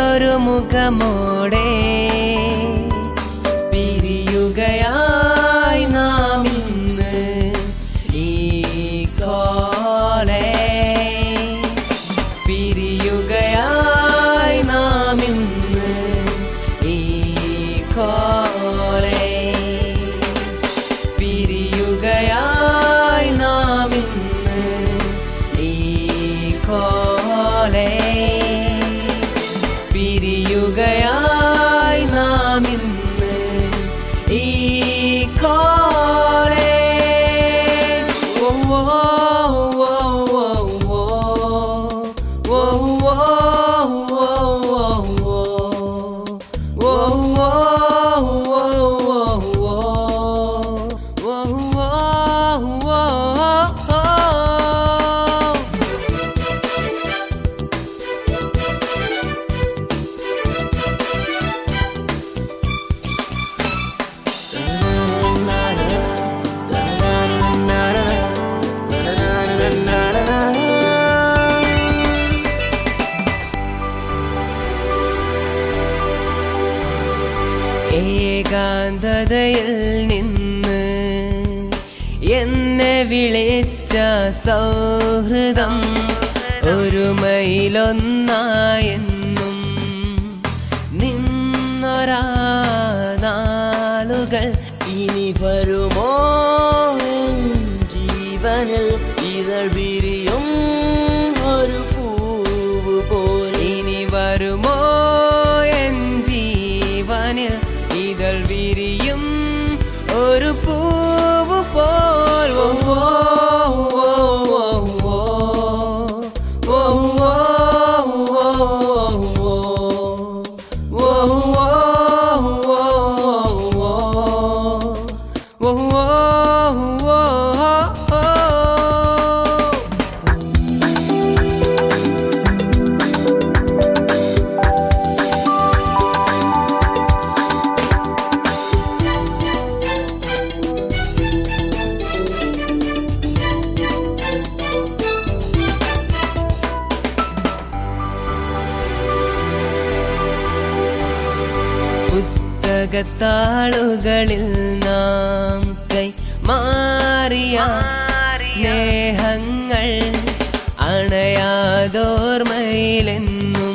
ഒരു മുഖമോടെ പിരിയുകയായി നാം ഇന്ന് ഈ കോലേ പിരിയുകയായി നാം ഇന്ന് ഈ കോലേ പിരിയുകയായി നാം ഇന്ന് ഈ കോലേ പിരിയുകയായി നാം ഇന്ന് ഈ കോളേജ് ഓ ഓ ഓ ഓ ഓ ഓ ഓ ഓ ഏകാന്തതയിൽ നിന്ന് എന്നെ വിളിച്ച സൗഹൃദം ഒരു മൈലൊന്നായെന്നും നിന്നൊരാ നാളുകൾ ഇനി വരുമോ എൻ ജീവനിൽ ഇതൾ വിരിയും ഒരു പൂവ് പോലെ ഇനി വരുമോ എൻ ജീവനിൽ ഇതൾ വിരിയും ഒരു പൂവ് പോൽ ഓ ഓ ഓ ഓ ഓ ഓ പുസ്തകത്താളുകളിൽ നാം കൈ മാറിയ സ്നേഹങ്ങൾ അണയാതോർമയിലെന്നും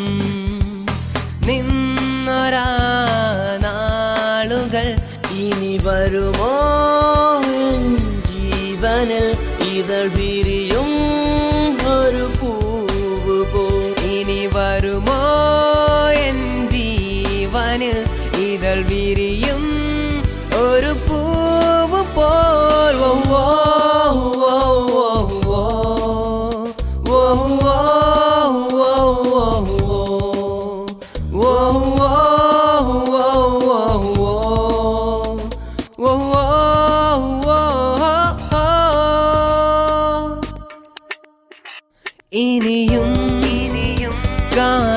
നിന്നൊരാ നാളുകൾ ഇനി വരുമോ എൻ ജീവനിൽ ഇതൾ വിരിയും ഒരു പൂവ് പോലെ ഇനി വരുമോ എൻ ജീവനിൽ ഇതൾ വിരിയും ഒരു പൂവ് പോൽ ഓ ഓ ഓ ഓ ഓ ഓ ഓ ഓ ഇനിയും ഇനിയും കാ